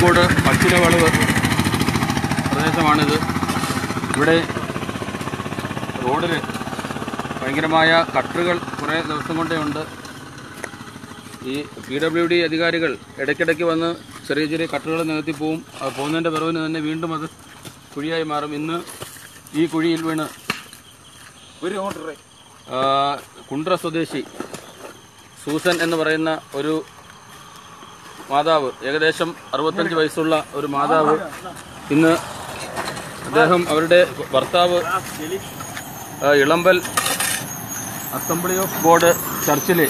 കോഴിക്കോട് പച്ചില വളവ് പ്രദേശമാണിത് ഇവിടെ റോഡിൽ ഭയങ്കരമായ കട്ടറുകൾ കുറേ ദിവസം കൊണ്ടേ ഉണ്ട് ഈ പി ഡബ്ല്യു ഡി അധികാരികൾ ഇടയ്ക്കിടയ്ക്ക് വന്ന് ചെറിയ ചെറിയ കട്ടറുകൾ നികത്തി പോവും അത് പോകുന്നതിൻ്റെ പിറവിന് തന്നെ വീണ്ടും അത് കുഴിയായി മാറും ഇന്ന് ഈ കുഴിയിൽ വീണ് ഒരു ഓർഡർ ആ, കുണ്ട്ര സ്വദേശി സൂസൻ എന്ന് പറയുന്ന ഒരു മാതാവ് ഏകദേശം അറുപത്തഞ്ച് വയസ്സുള്ള ഒരു മാതാവ് ഇന്ന് അദ്ദേഹം അവരുടെ ഭർത്താവ് ആ, ഇളമ്പൽ അസംബ്ലി ഓഫ് ഗോഡ് ചർച്ചിലെ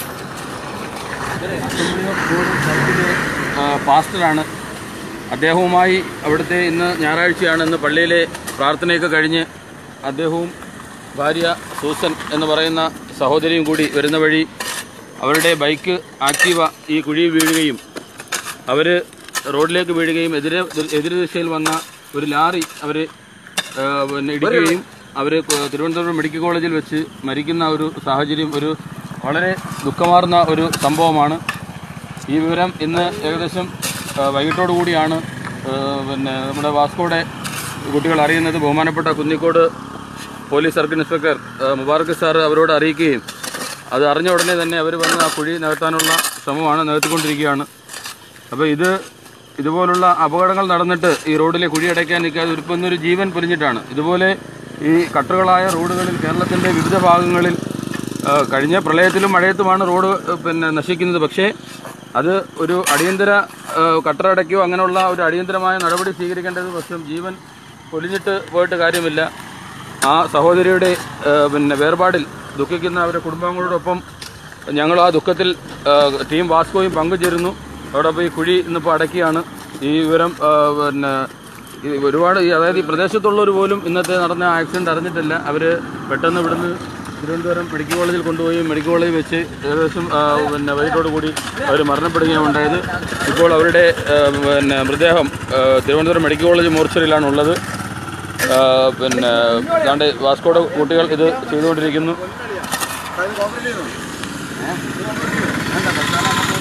അസംബ്ലി ഓഫ് ഗോഡ് ചർച്ചിലെ ആ, പാസ്റ്ററാണ് അദ്ദേഹവുമായി അവിടുത്തെ ഇന്ന് ഞായറാഴ്ചയാണ് ഇന്ന് പള്ളിയിലെ പ്രാർത്ഥനയൊക്കെ കഴിഞ്ഞ് അദ്ദേഹവും ഭാര്യ സൂസൻ എന്ന് പറയുന്ന സഹോദരിയും കൂടി വരുന്ന വഴി അവരുടെ ബൈക്ക് ആക്റ്റീവ ഈ കുഴിയിൽ വീഴുകയും അവർ റോഡിലേക്ക് വീഴുകയും എതിരെ എതിർ ദിശയിൽ വന്ന ഒരു ലാറി അവർ പിന്നെ ഇടിക്കുകയും അവർ തിരുവനന്തപുരം മെഡിക്കൽ കോളേജിൽ വെച്ച് മരിക്കുന്ന ഒരു സാഹചര്യം ഒരു വളരെ ദുഃഖമാർന്ന ഒരു സംഭവമാണ് ഈ വിവരം ഇന്ന് ഏകദേശം ആ, വൈകിട്ടോടു കൂടിയാണ് ആ, പിന്നെ നമ്മുടെ വാസ്കോടെ കുട്ടികൾ അറിയുന്നത് ബഹുമാനപ്പെട്ട കുന്നിക്കോട് പോലീസ് സർക്കിൾ ഇൻസ്പെക്ടർ ആ, മുബാറക്ക് സാർ അവരോട് അറിയിക്കുകയും അത് അറിഞ്ഞ ഉടനെ തന്നെ അവർ വന്ന് ആ കുഴി നികത്താനുള്ള ശ്രമമാണ് നികത്തിക്കൊണ്ടിരിക്കുകയാണ് അപ്പോൾ ഇത് ഇതുപോലുള്ള അപകടങ്ങൾ നടന്നിട്ട് ഈ റോഡിലെ കുഴി അടയ്ക്കാൻ നിൽക്കാതെ ഇപ്പം ഇന്നൊരു ജീവൻ പൊലിഞ്ഞിട്ടാണ് ഇതുപോലെ ഈ കട്ടറുകളായ റോഡുകളിൽ കേരളത്തിൻ്റെ വിവിധ ഭാഗങ്ങളിൽ ആ, കഴിഞ്ഞ പ്രളയത്തിലും മഴയത്തുമാണ് റോഡ് ആ, പിന്നെ നശിക്കുന്നത് പക്ഷേ അത് ഒരു അടിയന്തര ആ, കട്ടറടയ്ക്കോ അങ്ങനെയുള്ള ഒരു അടിയന്തരമായ നടപടി സ്വീകരിക്കേണ്ടത് പക്ഷം ജീവൻ പൊലിഞ്ഞിട്ട് പോയിട്ട് കാര്യമില്ല ആ സഹോദരിയുടെ ആ, പിന്നെ വേർപാടിൽ ദുഃഖിക്കുന്ന അവരുടെ കുടുംബാംഗങ്ങളോടൊപ്പം ഞങ്ങൾ ആ ദുഃഖത്തിൽ ആ, ടീം വാസ്കോയും പങ്കുചേരുന്നു അതോടൊപ്പം ഈ കുഴി ഇന്നിപ്പോൾ അടക്കിയാണ് ഈ വിവരം ആ, പിന്നെ ഈ ഒരുപാട് ഈ അതായത് ഈ പ്രദേശത്തുള്ളവർ പോലും ഇന്നത്തെ നടന്ന ആക്സിഡന്റ് അറിഞ്ഞിട്ടില്ല അവർ പെട്ടെന്ന് ഇവിടുന്ന് തിരുവനന്തപുരം മെഡിക്കൽ കോളേജിൽ കൊണ്ടുപോയി മെഡിക്കൽ കോളേജിൽ വെച്ച് ഏകദേശം ആ, പിന്നെ വൈകിട്ടോട് കൂടി അവർ മരണപ്പെടുകയാണ് ഉണ്ടായത് ഇപ്പോൾ അവരുടെ ആ, പിന്നെ മൃതദേഹം ആ, തിരുവനന്തപുരം മെഡിക്കൽ കോളേജ് മോർച്ചറിയിലാണ് ഉള്ളത് ആ, പിന്നെ ദാണ്ടെ വാസ്കോടെ കുട്ടികൾ ഇത് ചെയ്തുകൊണ്ടിരിക്കുന്നു കോൺക്രീറ്റ് ചെയ്യുന്നു